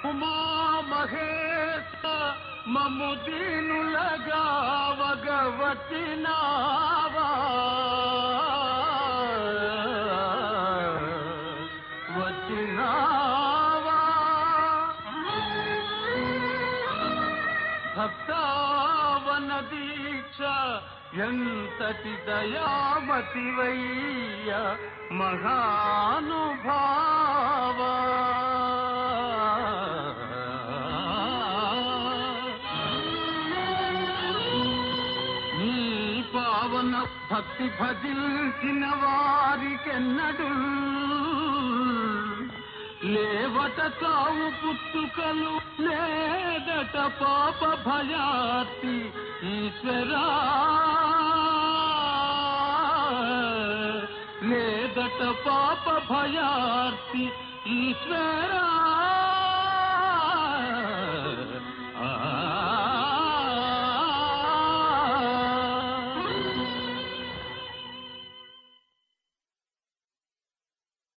ఉమా మహేశ మమ్ము దీనులగా వగవచ్చినావా వచ్చినావా భక్తావన దీక్ష ఎంతటి దయామతివయ్య మహానుభావ నీ పావన భక్తి భజించిన వారికెన్నడు లేవట తావు పుట్టుకలు లేదట పాప భయాతి ఈశ్వరా లేదట పాప భయార్తి ఈశ్వరా